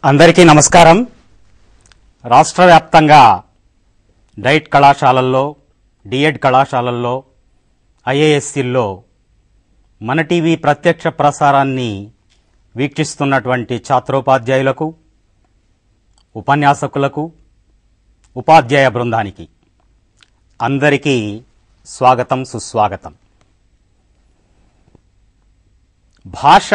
అందరికీ నమస్కారం రాష్ట్ర వ్యాప్తంగా డైట్ కళాశాలల్లో డిఎడ్ కళాశాలల్లో ఐఏఎస్సీల్లో మన టీవీ ప్రత్యక్ష ప్రసారాన్ని వీక్షిస్తున్నటువంటి ఛాత్రోపాధ్యాయులకు ఉపన్యాసకులకు ఉపాధ్యాయ బృందానికి అందరికీ స్వాగతం సుస్వాగతం భాష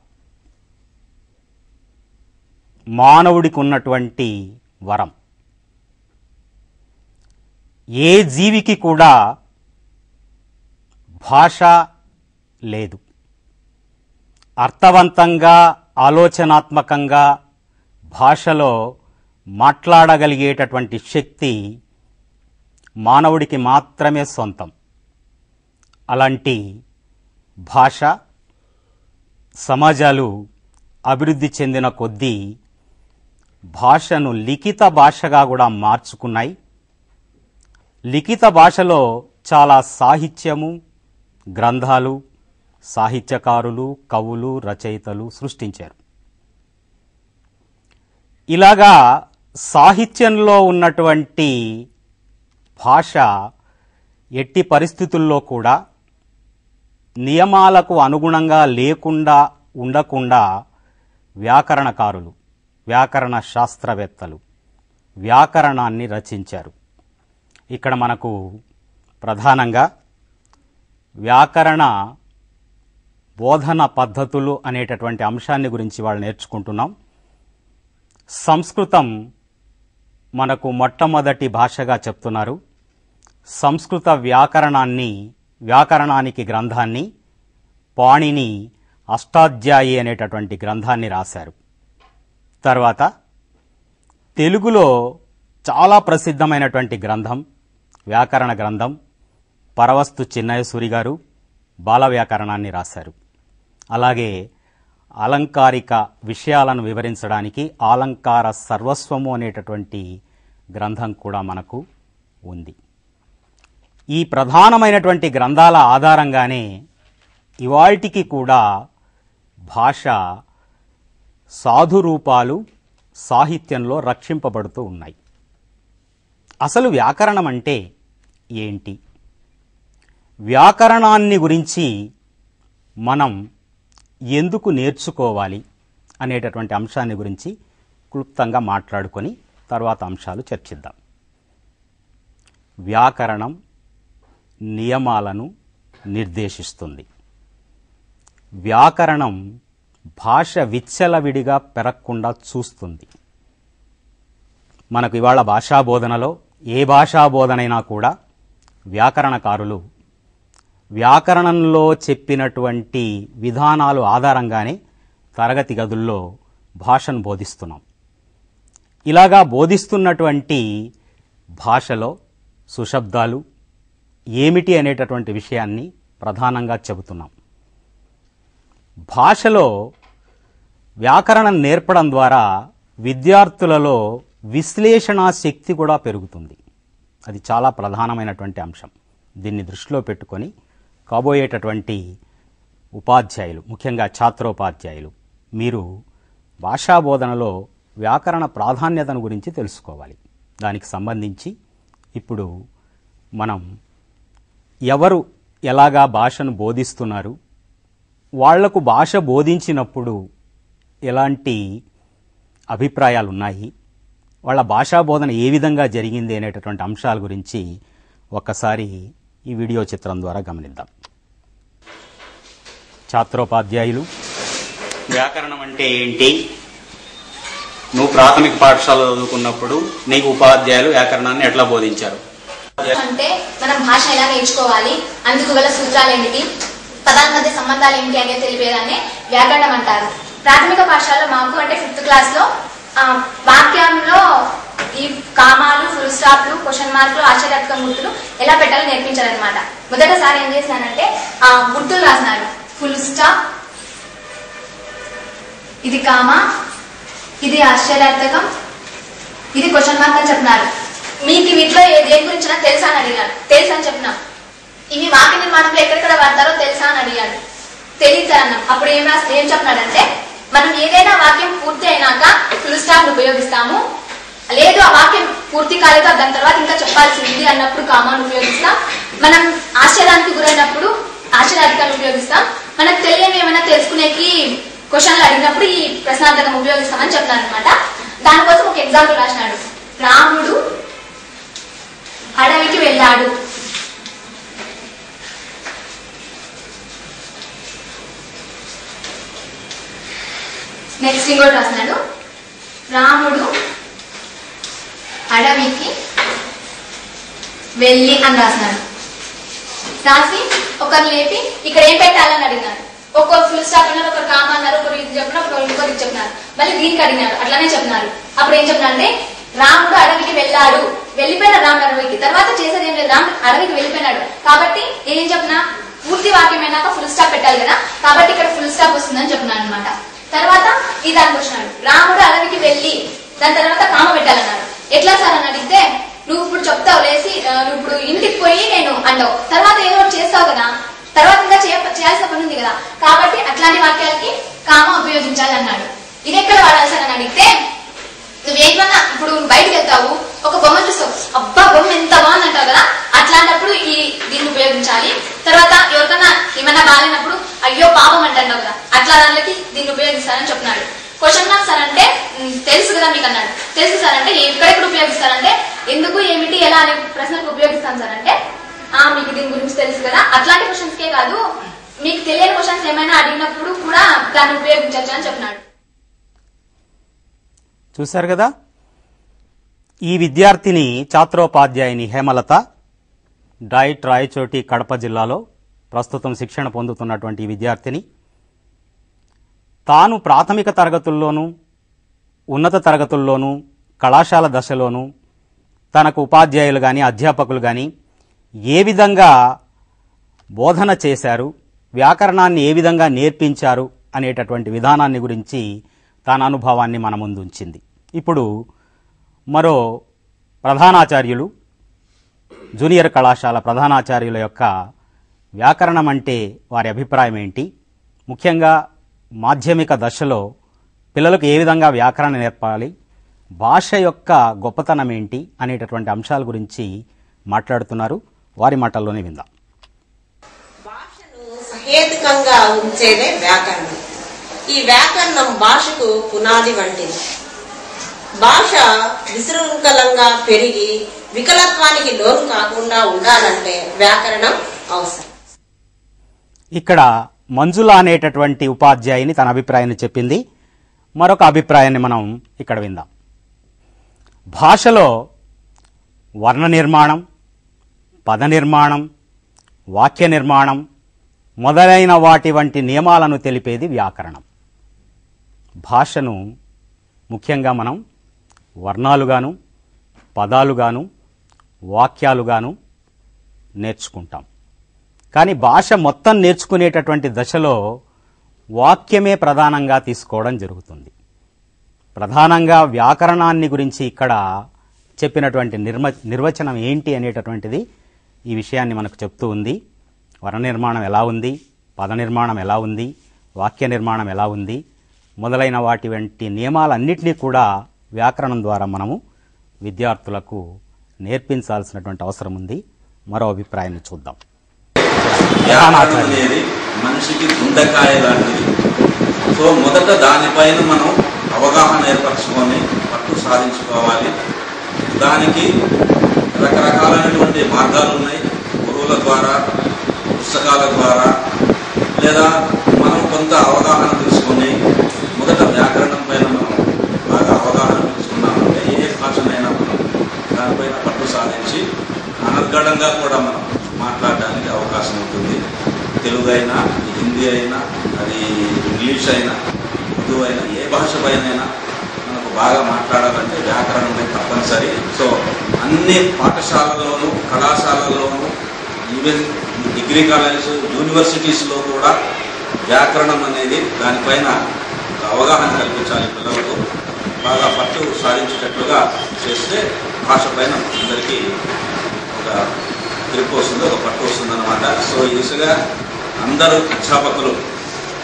మానవుడికి ఉన్నటువంటి వరం ఏ జీవికి కూడా భాష లేదు అర్థవంతంగా ఆలోచనాత్మకంగా భాషలో మాట్లాడగలిగేటటువంటి శక్తి మానవుడికి మాత్రమే సొంతం అలాంటి భాష సమాజాలు అభివృద్ధి చెందిన కొద్దీ భాషను లిఖిత భాషగా కూడా మార్చుకున్నాయి లిఖిత భాషలో చాలా సాహిత్యము గ్రంథాలు సాహిత్యకారులు కవులు రచయితలు సృష్టించారు ఇలాగా సాహిత్యంలో ఉన్నటువంటి భాష ఎట్టి పరిస్థితుల్లో కూడా నియమాలకు అనుగుణంగా లేకుండా ఉండకుండా వ్యాకరణకారులు వ్యాకరణ శాస్త్రవేత్తలు వ్యాకరణాన్ని రచించారు ఇక్కడ మనకు ప్రధానంగా వ్యాకరణ బోధన పద్ధతులు అనేటటువంటి అంశాన్ని గురించి వాళ్ళు నేర్చుకుంటున్నాం సంస్కృతం మనకు మొట్టమొదటి భాషగా చెప్తున్నారు సంస్కృత వ్యాకరణాన్ని వ్యాకరణానికి గ్రంథాన్ని పాణిని అష్టాధ్యాయి అనేటటువంటి గ్రంథాన్ని రాశారు తర్వాత తెలుగులో చాలా ప్రసిద్ధమైనటువంటి గ్రంథం వ్యాకరణ గ్రంథం పరవస్తు చిన్నయసూరి గారు బాల వ్యాకరణాన్ని రాశారు అలాగే అలంకారిక విషయాలను వివరించడానికి ఆలంకార సర్వస్వము అనేటటువంటి గ్రంథం కూడా మనకు ఉంది ఈ ప్రధానమైనటువంటి గ్రంథాల ఆధారంగానే ఇవాల్టికి కూడా భాష సాధు రూపాలు సాహిత్యంలో రక్షింపబడుతూ ఉన్నాయి అసలు వ్యాకరణం అంటే ఏంటి వ్యాకరణాన్ని గురించి మనం ఎందుకు నేర్చుకోవాలి అనేటటువంటి అంశాన్ని గురించి క్లుప్తంగా మాట్లాడుకొని తర్వాత అంశాలు చర్చిద్దాం వ్యాకరణం నియమాలను నిర్దేశిస్తుంది వ్యాకరణం భాష విచ్చలవిడిగా పెరగకుండా చూస్తుంది మనకు ఇవాళ భాషా బోధనలో ఏ భాషా బోధనైనా కూడా వ్యాకరణకారులు వ్యాకరణంలో చెప్పినటువంటి విధానాలు ఆధారంగానే తరగతి గదుల్లో భాషను బోధిస్తున్నాం ఇలాగా బోధిస్తున్నటువంటి భాషలో సుశబ్దాలు ఏమిటి అనేటటువంటి విషయాన్ని ప్రధానంగా చెబుతున్నాం భాషలో వ్యాకరణం నేర్పడం ద్వారా విద్యార్థులలో విశ్లేషణా శక్తి కూడా పెరుగుతుంది అది చాలా ప్రధానమైనటువంటి అంశం దీన్ని దృష్టిలో పెట్టుకొని కాబోయేటటువంటి ఉపాధ్యాయులు ముఖ్యంగా ఛాత్రోపాధ్యాయులు మీరు భాషా బోధనలో వ్యాకరణ ప్రాధాన్యతను గురించి తెలుసుకోవాలి దానికి సంబంధించి ఇప్పుడు మనం ఎవరు ఎలాగా భాషను బోధిస్తున్నారు వాళ్లకు భాష బోధించినప్పుడు ఎలాంటి అభిప్రాయాలు ఉన్నాయి వాళ్ళ భాషా బోధన ఏ విధంగా జరిగింది అనేటటువంటి అంశాల గురించి ఒక్కసారి ఈ వీడియో చిత్రం ద్వారా గమనిద్దాం ఛాత్రోపాధ్యాయులు వ్యాకరణం అంటే ఏంటి నువ్వు ప్రాథమిక పాఠశాల చదువుకున్నప్పుడు నీకు ఉపాధ్యాయులు వ్యాకరణాన్ని ఎట్లా బోధించారు అంటే మనం భాష ఎలా నేర్చుకోవాలి అందుకు గల సూత్రాలు ఏమిటి పదాల మధ్య సంబంధాలు ఏమిటి అనేది తెలిపేదాన్ని వ్యాకరణం అంటారు ప్రాథమిక పాఠశాలలో మాకు అంటే ఫిఫ్త్ క్లాస్ లో ఆ, వాక్యంలో ఈ కామాలు ఫుల్ స్టాప్లు క్వశ్చన్ మార్కులు ఆశ్చర్యాత్మక గుర్తులు ఎలా పెట్టాలో నేర్పించారనమాట మొదట సార్ ఏం చేశానంటే ఆ గుర్తులు రాసినాడు ఫుల్ స్టాప్ ఇది కామా ఇది ఆశ్చర్యార్థకం ఇది క్వశ్చన్ మార్క్ అని చెప్పినారు మీకు వీటిలో ఏ- దేని గురించి నాకు తెలుసా అని అడిగాడు తెలుసా అని చెప్పిన ఇవి వాక్య నిర్మాణంలో ఎక్కడెక్కడ వాడతారో తెలుసా అని అడిగాడు తెలియదు సార్ అన్నాం అప్పుడు ఏం రాసి ఏం చెప్పినాడంటే మనం ఏదైనా వాక్యం పూర్తి అయినాక ఫుల్ స్టాప్ ఉపయోగిస్తాము లేదు ఆ వాక్యం పూర్తి కాలేదు దాని తర్వాత ఇంకా చెప్పాల్సి ఉంది అన్నప్పుడు కామాను ఉపయోగిస్తాం మనం ఆశ్చర్యానికి గురైనప్పుడు ఆశ్చర్యాధికారులు ఉపయోగిస్తాం మనకు తెలియని ఏమైనా తెలుసుకునేకి క్వశ్చన్లు అడిగినప్పుడు ఈ ప్రశ్నార్థకం ఉపయోగిస్తామని చెప్తాను అనమాట దానికోసం ఒక ఎగ్జాంపుల్ రాసినాడు రాముడు అడవికి వెళ్ళాడు నెక్స్ట్ ఇంకోటి రాసినాడు రాముడు అడవికి వెళ్ళి అని రాసినాడు రాసి ఒకరు లేపి ఇక్కడ ఏం పెట్టాలని అడిగినారు ఒక్కొక్క ఫుల్ స్టాప్ అన్నారు ఒకరు కామ అన్నారు ఒకరు ఇది చెప్పినారు ఒకరు ఇంకొకరు ఇది చెప్పినారు మళ్ళీ దీనికి అడిగినారు అట్లానే చెప్పినారు అప్పుడు ఏం చెప్పినారంటే రాముడు అడవికి వెళ్ళాడు వెళ్ళిపోయిన రాముడు అడవికి తర్వాత చేసేది ఏం లేదు రాముడు అడవికి వెళ్ళిపోయినాడు కాబట్టి ఏం చెప్పినా పూర్తి వాక్యం అయినాక ఫుల్ స్టాప్ పెట్టాలి కదా కాబట్టి ఇక్కడ ఫుల్ స్టాప్ వస్తుందని చెప్పినాను అనమాట తర్వాత ఇది అనుకుంటున్నాడు రాముడు అడవికి వెళ్ళి దాని తర్వాత కామ పెట్టాలన్నాడు ఎట్లా సార్ అని అడిగితే నువ్వు ఇప్పుడు చెప్తావు లేసి ఆ, నువ్వు ఇప్పుడు ఇంటికి పోయి నేను అంటావు తర్వాత ఏదో ఒకటి చేస్తావు కదా తర్వాత ఇంకా చేయ- చేయాల్సిన పని ఉంది కదా కాబట్టి అట్లాంటి వాక్యాలకి కామ ఉపయోగించాలి అన్నాడు ఇది ఎక్కడ వాడాలి సార్ అని అడిగితే నువ్వేమన్నా ఇప్పుడు నువ్వు బయటకు వెళ్తావు ఒక బొమ్మ చూస్తావు అబ్బా బొమ్మ ఎంత బాగుంది అంటావు కదా అట్లాంటప్పుడు ఈ దీన్ని ఉపయోగించాలి తర్వాత ఎవరికన్నా ఏమన్నా బాగాలేనప్పుడు అయ్యో పాపం అంటావు కదా అట్లా దానికి దీన్ని ఉపయోగిస్తానని చెప్తున్నాడు క్వశ్చన్ మార్క్ సార్ అంటే "ఉమ్, తెలుసు కదా మీకు అన్నాడు తెలుసు సార్ అంటే ఎక్కడెక్కడ ఉపయోగిస్తారంటే ఎందుకు ఏమిటి ఎలా అనే ప్రశ్నకు ఉపయోగిస్తాను సార్ అంటే ఆ మీకు దీని గురించి తెలుసు కదా అట్లాంటి క్వశ్చన్స్ కే కాదు మీకు తెలియని క్వశ్చన్స్ ఏమైనా అడిగినప్పుడు కూడా దాన్ని ఉపయోగించవచ్చు అని చెప్పినాడు చూశారు కదా ఈ విద్యార్థిని ఛాత్రోపాధ్యాయుని హేమలత డైట్ రాయచోటి కడప జిల్లాలో ప్రస్తుతం శిక్షణ పొందుతున్నటువంటి ఈ విద్యార్థిని తాను ప్రాథమిక తరగతుల్లోనూ ఉన్నత తరగతుల్లోనూ కళాశాల దశలోనూ తనకు ఉపాధ్యాయులు కానీ అధ్యాపకులు కానీ ఏ విధంగా బోధన చేశారు వ్యాకరణాన్ని ఏ విధంగా నేర్పించారు అనేటటువంటి విధానాన్ని గురించి తన అనుభవాన్ని మన ముందు ఉంచింది ఇప్పుడు మరో ప్రధానాచార్యులు జూనియర్ కళాశాల ప్రధానాచార్యుల యొక్క వ్యాకరణం అంటే వారి అభిప్రాయం ఏంటి ముఖ్యంగా మాధ్యమిక దశలో పిల్లలకు ఏ విధంగా వ్యాకరణ నేర్పాలి భాష యొక్క గొప్పతనం ఏంటి అనేటటువంటి అంశాల గురించి మాట్లాడుతున్నారు వారి మాటల్లోనే విందాం భాషను సహేతుకంగా ఉంచేదే వ్యాకరణం ఈ వ్యాకరణం భాషకు పునాది వంటిది భాష విశృంఖలంగా పెరిగి వికలత్వానికి లోను కాకుండా ఉండాలంటే వ్యాకరణం అవసరం ఇక్కడ మంజుల అనేటటువంటి ఉపాధ్యాయుని తన అభిప్రాయాన్ని చెప్పింది మరొక అభిప్రాయాన్ని మనం ఇక్కడ విందాం భాషలో వర్ణ నిర్మాణం పద నిర్మాణం వాక్య నిర్మాణం మొదలైన వాటి వంటి నియమాలను తెలిపేది వ్యాకరణం భాషను ముఖ్యంగా మనం వర్ణాలుగాను పదాలుగాను వాక్యాలుగాను నేర్చుకుంటాం కానీ భాష మొత్తం నేర్చుకునేటటువంటి దశలో వాక్యమే ప్రధానంగా తీసుకోవడం జరుగుతుంది ప్రధానంగా వ్యాకరణాన్ని గురించి ఇక్కడ చెప్పినటువంటి నిర్మ నిర్వచనం ఏంటి అనేటటువంటిది ఈ విషయాన్ని మనకు చెప్తూ ఉంది వర నిర్మాణం ఎలా ఉంది పద నిర్మాణం ఎలా ఉంది వాక్య నిర్మాణం ఎలా ఉంది మొదలైన వాటి వంటి నియమాలన్నింటినీ కూడా వ్యాకరణం ద్వారా మనము విద్యార్థులకు నేర్పించాల్సినటువంటి అవసరం ఉంది మరో అభిప్రాయాన్ని చూద్దాం వ్యాకరణం అనేది మనిషికి గుండెకాయ లాంటిది సో మొదట దానిపైన మనం అవగాహన ఏర్పరచుకొని పట్టు సాధించుకోవాలి దానికి రకరకాలైనటువంటి మార్గాలు ఉన్నాయి గురువుల ద్వారా పుస్తకాల ద్వారా లేదా మనం కొంత అవగాహన తీసుకొని మొదట వ్యాకరణం పైన మనం బాగా అవగాహన తీసుకున్నామంటే ఏ భాషనైనా మనం దానిపైన పట్టు సాధించి అనర్గళంగా కూడా మనం మాట్లాడడానికి అవకాశం ఉంటుంది తెలుగు అయినా హిందీ అయినా అది ఇంగ్లీష్ అయినా ఉర్దూ అయినా ఏ భాష పైనైనా మనకు బాగా మాట్లాడాలంటే వ్యాకరణమే తప్పనిసరి సో అన్ని పాఠశాలల్లోనూ కళాశాలల్లోనూ ఈవెన్ డిగ్రీ కాలేజ్ యూనివర్సిటీస్లో కూడా వ్యాకరణం అనేది దానిపైన ఒక అవగాహన కల్పించాలి పిల్లలకు బాగా పట్టు సాధించేటట్లుగా చేస్తే భాష పైన అందరికీ ఒక గ్రిప్ వస్తుంది ఒక పట్టు వస్తుంది అనమాట సో ఈ దిశగా అందరూ అధ్యాపకులు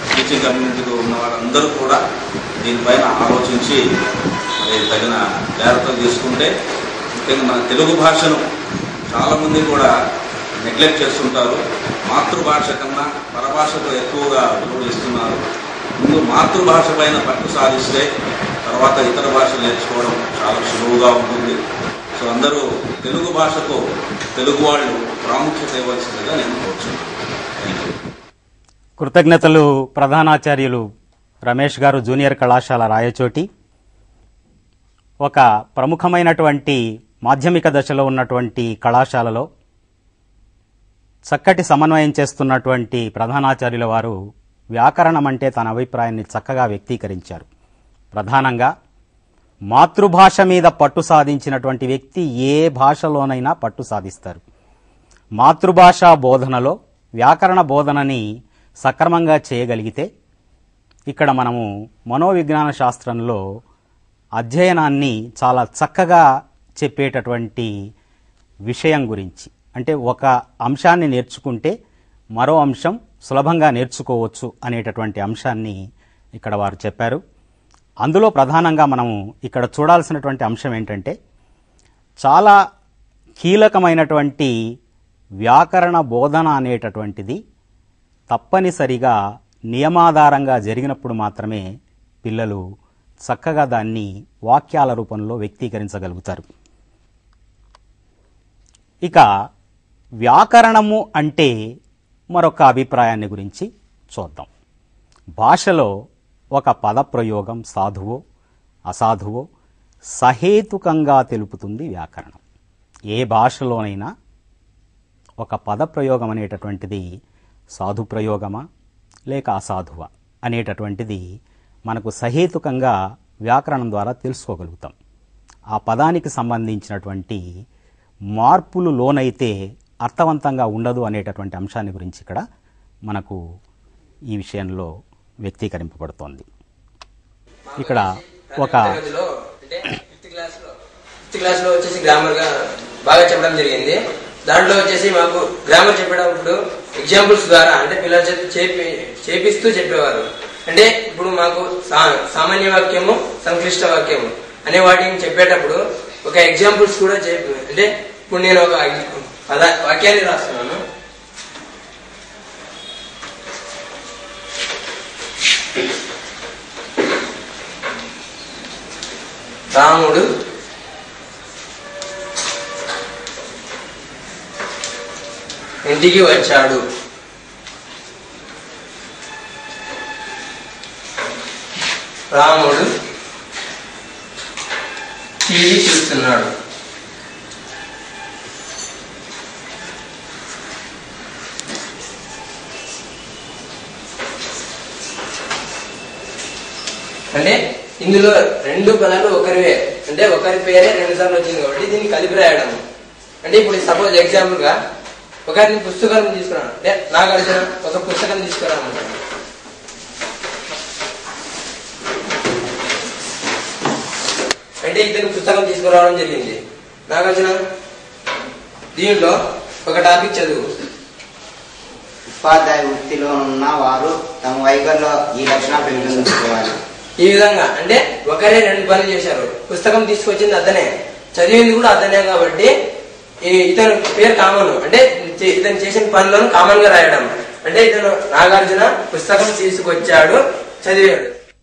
టీచింగ్ కమ్యూనిటీలో ఉన్న వారందరూ కూడా దీనిపైన ఆలోచించి మరి తగిన జాగ్రత్తలు తీసుకుంటే ముఖ్యంగా మన తెలుగు భాషను చాలామంది కూడా నెగ్లెక్ట్ చేస్తుంటారు మాతృభాష కన్నా పరభాషకు ఎక్కువగా విలువ ఇస్తున్నారు ముందు మాతృభాష పైన పట్టు సాధిస్తే తర్వాత ఇతర భాషలు నేర్చుకోవడం చాలా సులువుగా ఉంటుంది సో అందరూ తెలుగు భాషకు తెలుగు వాళ్ళు ప్రాముఖ్యత ఇవ్వాల్సిందిగా నేను కోరుచున్నాను థ్యాంక్ యూ కృతజ్ఞతలు ప్రధానాచార్యులు రమేష్ గారు జూనియర్ కళాశాల రాయచోటి ఒక ప్రముఖమైనటువంటి మాధ్యమిక దశలో ఉన్నటువంటి కళాశాలలో చక్కటి సమన్వయం చేస్తున్నటువంటి ప్రధానాచార్యుల వారు వ్యాకరణం అంటే తన అభిప్రాయాన్ని చక్కగా వ్యక్తీకరించారు ప్రధానంగా మాతృభాష మీద పట్టు సాధించినటువంటి వ్యక్తి ఏ భాషలోనైనా పట్టు సాధిస్తారు మాతృభాష బోధనలో వ్యాకరణ బోధనని సక్రమంగా చేయగలిగితే ఇక్కడ మనము మనోవిజ్ఞాన శాస్త్రంలో అధ్యయనాన్ని చాలా చక్కగా చెప్పేటటువంటి విషయం గురించి అంటే ఒక అంశాన్ని నేర్చుకుంటే మరో అంశం సులభంగా నేర్చుకోవచ్చు అనేటటువంటి అంశాన్ని ఇక్కడ వారు చెప్పారు అందులో ప్రధానంగా మనము ఇక్కడ చూడాల్సినటువంటి అంశం ఏంటంటే చాలా కీలకమైనటువంటి వ్యాకరణ బోధన అనేటటువంటిది తప్పనిసరిగా నియమాధారంగా జరిగినప్పుడు మాత్రమే పిల్లలు చక్కగా దాన్ని వాక్యాల రూపంలో వ్యక్తీకరించగలుగుతారు ఇక వ్యాకరణము అంటే మరొక అభిప్రాయాన్ని గురించి చూద్దాం భాషలో ఒక పదప్రయోగం సాధువో అసాధువో సహేతుకంగా తెలుపుతుంది వ్యాకరణం ఏ భాషలోనైనా ఒక పదప్రయోగం అనేటటువంటిది సాధు ప్రయోగమా లేక అసాధువా అనేటటువంటిది మనకు సహేతుకంగా వ్యాకరణం ద్వారా తెలుసుకోగలుగుతాం ఆ పదానికి సంబంధించినటువంటి మార్పులు లోనైతే అర్థవంతంగా ఉండదు అనేటటువంటి అంశాన్ని గురించి ఇక్కడ మనకు ఈ విషయంలో వ్యక్తీకరింపబడుతోంది ఇక్కడ ఒక తరగతిలో అంటే ఫిఫ్త్ క్లాస్ లో ఫిఫ్త్ క్లాస్ లో వచ్చేసి గ్రామర్ గా బాగా చెప్పడం జరిగింది దాంట్లో వచ్చేసి మాకు గ్రామర్ చెప్పేటప్పుడు ఎగ్జాంపుల్స్ ద్వారా అంటే పిల్లల చేత చేపి చేపిస్తూ చెప్పేవారు అంటే ఇప్పుడు మాకు సా- సామాన్య వాక్యము సంక్లిష్ట వాక్యము అనే వాటిని చెప్పేటప్పుడు ఒక ఎగ్జాంపుల్స్ కూడా చెప్పి అంటే ఇప్పుడు నేను ఒక పద వాక్యాన్ని రాస్తున్నాను రాముడు ఇంటికి వచ్చాడు రాముడు టీవీ చూస్తున్నాడు అంటే ఇందులో రెండు పదాలు ఒకరివే అంటే ఒకరి పేరే రెండు సార్లు వచ్చింది కాబట్టి దీన్ని కలిపి రాయడం అంటే ఇప్పుడు సపోజ్ ఎగ్జాంపుల్ గా ఒకరిని పుస్తకం తీసుకురాను అంటే నాగార్జున ఒక పుస్తకం తీసుకురాను అంటే ఇతను పుస్తకం తీసుకురావడం జరిగింది నాగార్జున దీనిలో ఒక టాపిక్ చదువు ఉపాధ్యాయ వృత్తిలో ఉన్న వారు తమ వైఖరిలో ఈ లక్షణాలు పెంపొందించుకోవాలి ఈ విధంగా అంటే ఒకరే రెండు పనులు చేశారు పుస్తకం తీసుకొచ్చింది అతనే చదివింది కూడా అతనే కాబట్టి ఈ ఇతను పేరు కామన్ అంటే చే- ఇతను చేసిన పనులను కామన్ గా రాయడం అంటే ఇతను నాగార్జున పుస్తకం తీసుకొచ్చాడు చదివాడు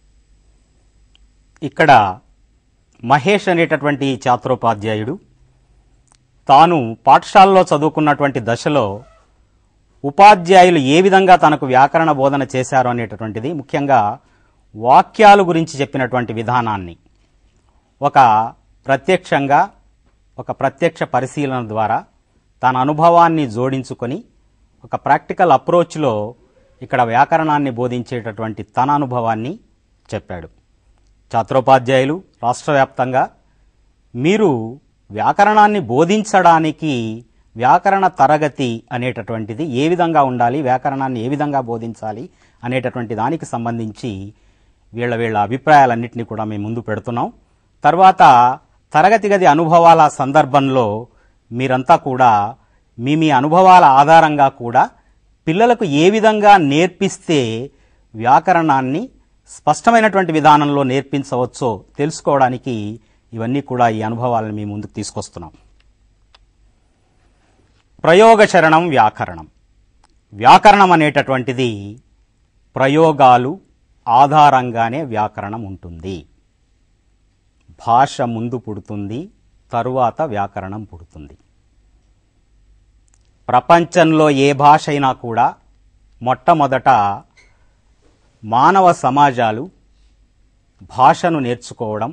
ఇక్కడ మహేష్ అనేటటువంటి ఛాత్రోపాధ్యాయుడు తాను పాఠశాలలో చదువుకున్నటువంటి దశలో ఉపాధ్యాయులు ఏ విధంగా తనకు వ్యాకరణ బోధన చేశారు అనేటటువంటిది ముఖ్యంగా వాక్యాలు గురించి చెప్పినటువంటి విధానాన్ని ఒక ప్రత్యక్షంగా ఒక ప్రత్యక్ష పరిశీలన ద్వారా తన అనుభవాన్ని జోడించుకొని ఒక ప్రాక్టికల్ అప్రోచ్లో ఇక్కడ వ్యాకరణాన్ని బోధించేటటువంటి తన అనుభవాన్ని చెప్పాడు ఛాత్రోపాధ్యాయులు రాష్ట్ర వ్యాప్తంగా మీరు వ్యాకరణాన్ని బోధించడానికి వ్యాకరణ తరగతి అనేటటువంటిది ఏ విధంగా ఉండాలి వ్యాకరణాన్ని ఏ విధంగా బోధించాలి అనేటటువంటి దానికి సంబంధించి వీళ్ళ వీళ్ళ అభిప్రాయాలన్నింటినీ కూడా మేము ముందు పెడుతున్నాం తర్వాత తరగతి గది అనుభవాల సందర్భంలో మీరంతా కూడా మీ మీ అనుభవాల ఆధారంగా కూడా పిల్లలకు ఏ విధంగా నేర్పిస్తే వ్యాకరణాన్ని స్పష్టమైనటువంటి విధానంలో నేర్పించవచ్చో తెలుసుకోవడానికి ఇవన్నీ కూడా ఈ అనుభవాలను మీ ముందుకు తీసుకొస్తున్నాం ప్రయోగశరణం వ్యాకరణం వ్యాకరణం అనేటటువంటిది ప్రయోగాలు ఆధారంగానే వ్యాకరణం ఉంటుంది భాష ముందు పుడుతుంది తరువాత వ్యాకరణం పుడుతుంది ప్రపంచంలో ఏ భాష అయినా కూడా మొట్టమొదట మానవ సమాజాలు భాషను నేర్చుకోవడం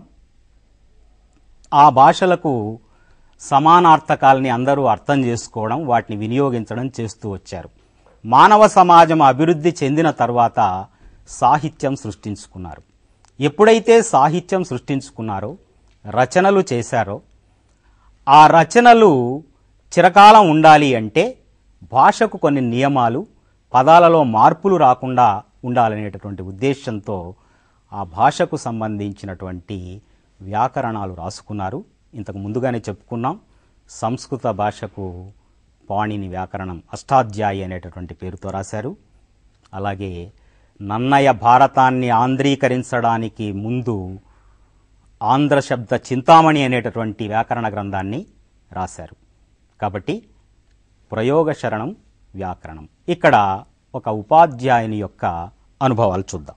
ఆ భాషలకు సమానార్థకాలని అందరూ అర్థం చేసుకోవడం వాటిని వినియోగించడం చేస్తూ వచ్చారు మానవ సమాజం అభివృద్ధి చెందిన తర్వాత సాహిత్యం సృష్టించుకున్నారు ఎప్పుడైతే సాహిత్యం సృష్టించుకున్నారో రచనలు చేశారో ఆ రచనలు చిరకాలం ఉండాలి అంటే భాషకు కొన్ని నియమాలు పదాలలో మార్పులు రాకుండా ఉండాలనేటటువంటి ఉద్దేశంతో ఆ భాషకు సంబంధించినటువంటి వ్యాకరణాలు రాసుకున్నారు ఇంతకు ముందుగానే చెప్పుకున్నాం సంస్కృత భాషకు పాణిని వ్యాకరణం అష్టాధ్యాయి అనేటటువంటి పేరుతో రాశారు అలాగే నన్నయ భారతాన్ని ఆంధ్రీకరించడానికి ముందు ఆంధ్ర శబ్ద చింతామణి అనేటటువంటి వ్యాకరణ గ్రంథాన్ని రాశారు కాబట్టి ప్రయోగ శరణం వ్యాకరణం ఇక్కడ ఒక ఉపాధ్యాయుని యొక్క అనుభవాలు చూద్దాం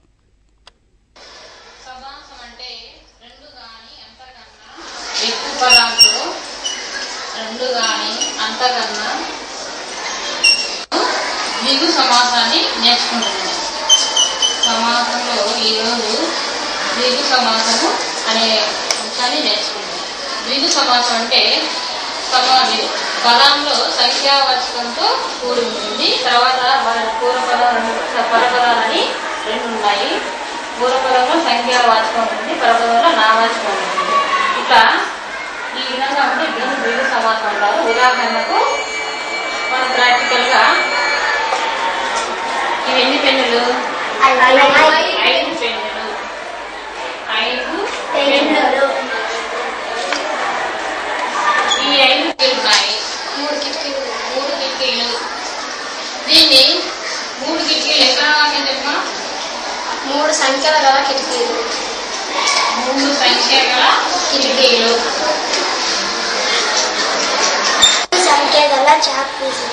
సమాసం అంటే రెండు గాని అంతకన్నా ఎక్కువ పదాలతో రెండు గాని అంతకన్నా ద్విగు సమాసాన్ని నేర్చుకుంటున్నాను సమాసంలో ఈరోజు ద్విగు సమాసము అనే అంశాన్ని నేర్చుకుంటాం ద్విగు సమాసం అంటే సమాధి పదంలో సంఖ్యావాచకంతో కూడి ఉంటుంది తర్వాత మన పూర్వపదం రెండు పరపదాలని రెండు ఉన్నాయి పూర్వపదంలో సంఖ్యావాచకం ఉంటుంది పరపదంలో నావాచకం ఉంటుంది ఇట్లా ఈ విధంగా ఉంటే దీన్ని ద్విగు సమాసం అంటారు ఉదాహరణకు మనం ప్రాక్టికల్గా ఇవి ఎన్ని పెన్నులు ఐదు పెన్నులు ఐదు పెన్నులు ఈ ఐదు ఉన్నాయి మూడు కిటికీలు ఉన్నాయి. మూడు కిటికీలు దీన్ని మూడు కిటికీలు ఎట్లా చెప్పమా మూడు సంఖ్యల గల కిటికీలు మూడు సంఖ్య గల కిటికీలు సంఖ్య గల చాక్ పీసులు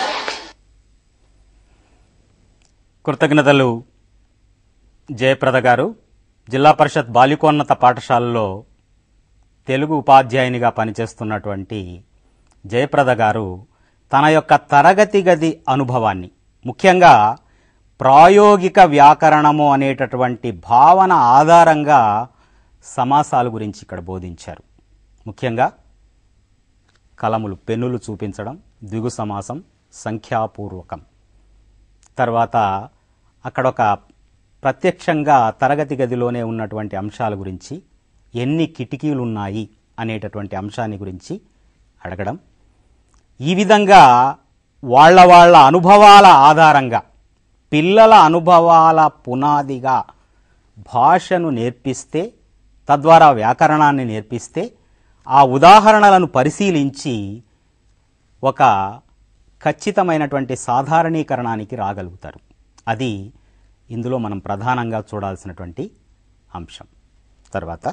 కృతజ్ఞతలు జయప్రద గారు జిల్లా పరిషత్ బాలికోన్నత పాఠశాలలో తెలుగు ఉపాధ్యాయునిగా పనిచేస్తున్నటువంటి జయప్రద గారు తన యొక్క తరగతి గది అనుభవాన్ని ముఖ్యంగా ప్రాయోగిక వ్యాకరణము అనేటటువంటి భావన ఆధారంగా సమాసాల గురించి ఇక్కడ బోధించారు ముఖ్యంగా కలములు పెన్నులు చూపించడం ద్విగు సమాసం సంఖ్యాపూర్వకం తర్వాత అక్కడ ఒక ప్రత్యక్షంగా తరగతి గదిలోనే ఉన్నటువంటి అంశాల గురించి ఎన్ని కిటికీలు ఉన్నాయి అనేటటువంటి అంశాన్ని గురించి అడగడం ఈ విధంగా వాళ్ళ వాళ్ళ అనుభవాల ఆధారంగా పిల్లల అనుభవాల పునాదిగా భాషను నేర్పిస్తే తద్వారా వ్యాకరణాన్ని నేర్పిస్తే ఆ ఉదాహరణలను పరిశీలించి ఒక ఖచ్చితమైనటువంటి సాధారణీకరణానికి రాగలుగుతారు అది ఇందులో మనం ప్రధానంగా చూడాల్సినటువంటి అంశం తర్వాత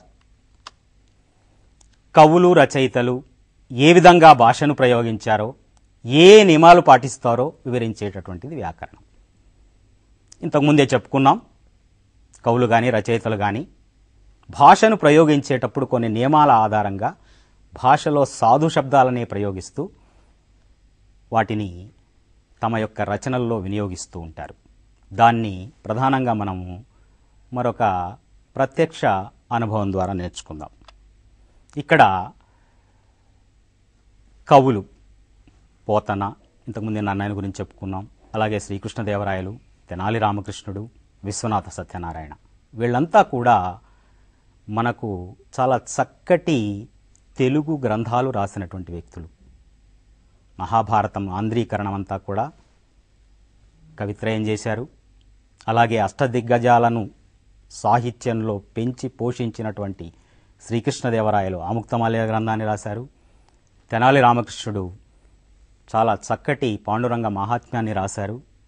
కవులు రచయితలు ఏ విధంగా భాషను ప్రయోగించారో ఏ నియమాలు పాటిస్తారో వివరించేటటువంటిది వ్యాకరణం ఇంతకుముందే చెప్పుకున్నాం కవులు కానీ రచయితలు కానీ భాషను ప్రయోగించేటప్పుడు కొన్ని నియమాల ఆధారంగా భాషలో సాధు శబ్దాలనే ప్రయోగిస్తూ వాటిని తమ యొక్క రచనల్లో వినియోగిస్తూ ఉంటారు దాన్ని ప్రధానంగా మనము మరొక ప్రత్యక్ష అనుభవం ద్వారా నేర్చుకుందాం ఇక్కడ కవులు పోతన ఇంతకుముందే నన్నయ్య గురించి చెప్పుకున్నాం అలాగే శ్రీకృష్ణదేవరాయలు తెనాలి రామకృష్ణుడు విశ్వనాథ సత్యనారాయణ వీళ్ళంతా కూడా మనకు చాలా చక్కటి తెలుగు గ్రంథాలు రాసినటువంటి వ్యక్తులు మహాభారతం ఆంధ్రీకరణం అంతా కూడా కవిత్రయం చేశారు అలాగే అష్టదిగ్గజాలను సాహిత్యంలో పెంచి పోషించినటువంటి శ్రీకృష్ణదేవరాయలు ఆముక్తమాల్య గ్రంథాన్ని రాశారు తెనాలి రామకృష్ణుడు చాలా చక్కటి పాండురంగ మహాత్మ్యాన్ని రాశారు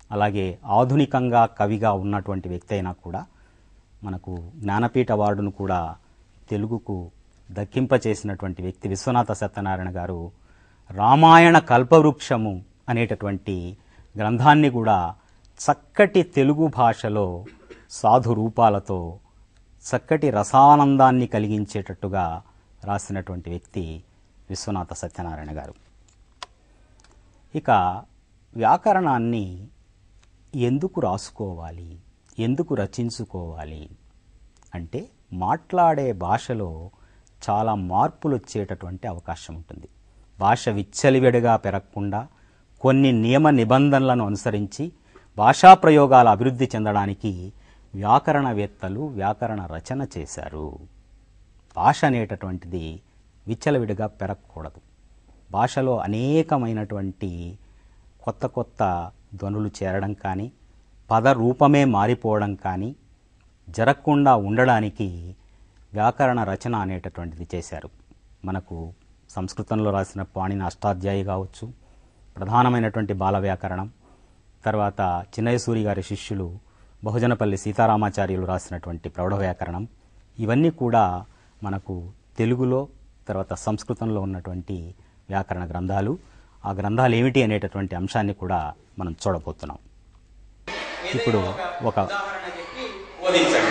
అలాగే ఆధునికంగా కవిగా ఉన్నటువంటి వ్యక్తి అయినా కూడా మనకు జ్ఞానపీఠ అవార్డును కూడా తెలుగుకు దక్కింపచేసినటువంటి వ్యక్తి విశ్వనాథ సత్యనారాయణ గారు రామాయణ కల్పవృక్షము అనేటటువంటి గ్రంథాన్ని కూడా చక్కటి తెలుగు భాషలో సాధు రూపాలతో చక్కటి రసానందాన్ని కలిగించేటట్టుగా రాసినటువంటి వ్యక్తి విశ్వనాథ సత్యనారాయణ గారు ఇక వ్యాకరణాన్ని ఎందుకు రాసుకోవాలి ఎందుకు రచించుకోవాలి అంటే మాట్లాడే భాషలో చాలా మార్పులు వచ్చేటటువంటి అవకాశం ఉంటుంది భాష విచ్చలివిడిగా పెరగకుండా కొన్ని నియమ నిబంధనలను అనుసరించి భాషా ప్రయోగాల అభివృద్ధి చెందడానికి వ్యాకరణవేత్తలు వ్యాకరణ రచన చేశారు భాష అనేటటువంటిది విచ్చలవిడిగా పెరగకూడదు భాషలో అనేకమైనటువంటి కొత్త కొత్త ధ్వనులు చేరడం కానీ పద రూపమే మారిపోవడం కానీ జరగకుండా ఉండడానికి వ్యాకరణ రచన అనేటటువంటిది చేశారు మనకు సంస్కృతంలో రాసిన పాణిని అష్టాధ్యాయి కావచ్చు ప్రధానమైనటువంటి బాల వ్యాకరణం తర్వాత చిన్నయసూరి గారి శిష్యులు బహుజనపల్లి సీతారామాచార్యులు రాసినటువంటి ప్రౌఢ వ్యాకరణం ఇవన్నీ కూడా మనకు తెలుగులో తర్వాత సంస్కృతంలో ఉన్నటువంటి వ్యాకరణ గ్రంథాలు ఆ గ్రంథాలు ఏమిటి అనేటటువంటి అంశాన్ని కూడా మనం చూడబోతున్నాం ఇప్పుడు ఒక ఉదాహరణ చెప్పి బోధించండి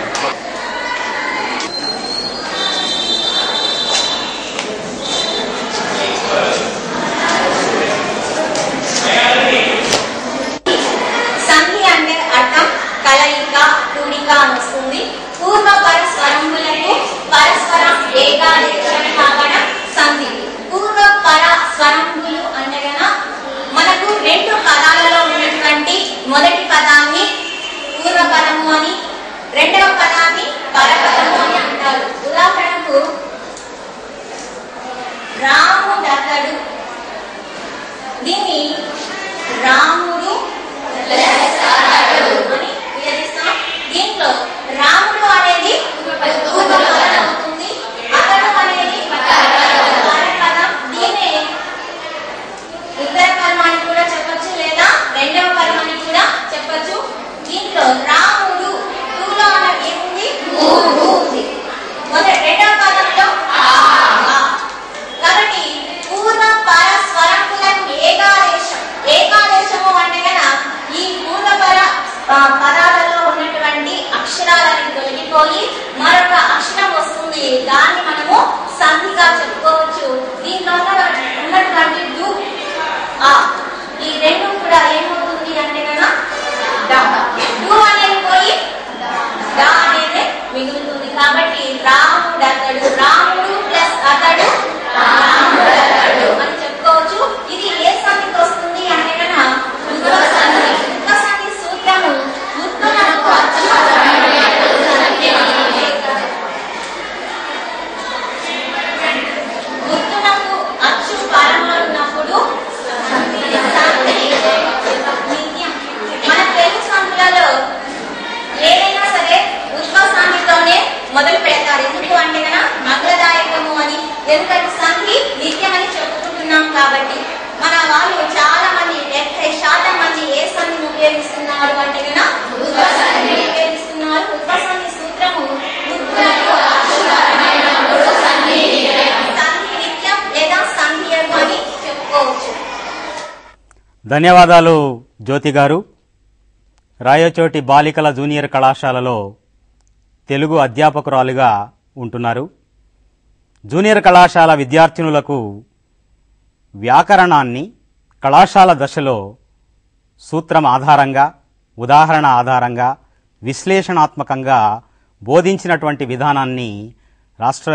సంధి అంటే అర్థం కలయిక కూడిక అని వస్తుంది పూర్వ పరస్వరములకు పరస్పరం ఏకాదేశం కావడం సంధి పూర్వ పర స్వరములు అంటే గన మనకు రెండు పదాలలో ఉన్నటువంటి మొదటి పదాన్ని పూర్వపదము అని రెండవ పదాన్ని పరపదము అని అంటారు ఉదాహరణకు రాముడతడు దీన్ని రాముడు ప్లస్ అతడు అని వివరిస్తాం దీంట్లో రాముడు అనేది పూర్వపదం అవుతుంది అతడు అనేది పరపదం దీన్నే ఉత్తర పరమాన్ని కూడా చెప్పొచ్చు లేదా రెండవ పరమాన్ని కూడా చెప్పొచ్చు దీంట్లో రాముడు టూలో అన్నది ఏముంది ఉంది మొదటి రెండవ పదంలో ఆ. కాబట్టి పూర్వ పర స్వరములకు ఏకాదేశం ఏకాదేశము అంటే గన ఈ పూర్వపర ఆ, పదాలలో ఉన్నటువంటి అక్షరాలను తొలగిపోయి మరొక అక్షరం వస్తుంది దాన్ని మనము సంధిగా చెప్పుకోవచ్చు దీంట్లో ఉన్న- ఉన్నటువంటి డు ఆ ఈ రెండు కూడా ఏమవుతుంది అంటే కదా డా డు అనేది పోయి డా అనేది మిగులుతుంది కాబట్టి రాముడు అతడు రాముడు ప్లస్ అతడు రాముడు అతడు అని చెప్పుకోవచ్చు ఇది ఏ సంధికి వస్తుంది అంటే కనుక ఉద్భవ సంధి ఉద్భవ సంధి సూత్రము ఉత్పన్నకు అచ్చు గుర్తునకు అచ్చు పరంలో ఉన్నప్పుడు సంధి నిత్యం. మన తెలుగు సంధులలో ఏదైనా సరే ఉద్భవసానితోనే మొదలు పెడతారు ఎందుకు అంటే గన మంగళదాయకము అని ఎందుకంటే సంధి నిత్యమని చెప్పుకుంటున్నాం కాబట్టి మన వాళ్ళు చాలా మంది డెబ్బై శాతం మంది ఏ సంధిని ఉపయోగిస్తున్నారు అంటే గన ఉద్భవసాన్ని ఉపయోగిస్తున్నారు ఉద్భవసాని సూత్రము ఉద్భవకు అక్షరమైనప్పుడు సంధి సంధి నిత్యం లేదా సంధియము అని చెప్పుకోవచ్చు ధన్యవాదాలు జ్యోతి గారు రాయచోటి బాలికల జూనియర్ కళాశాలలో తెలుగు అధ్యాపకురాలుగా ఉంటున్నారు జూనియర్ కళాశాల విద్యార్థినులకు వ్యాకరణాన్ని కళాశాల దశలో సూత్రం ఆధారంగా ఉదాహరణ ఆధారంగా విశ్లేషణాత్మకంగా బోధించినటువంటి విధానాన్ని రాష్ట్ర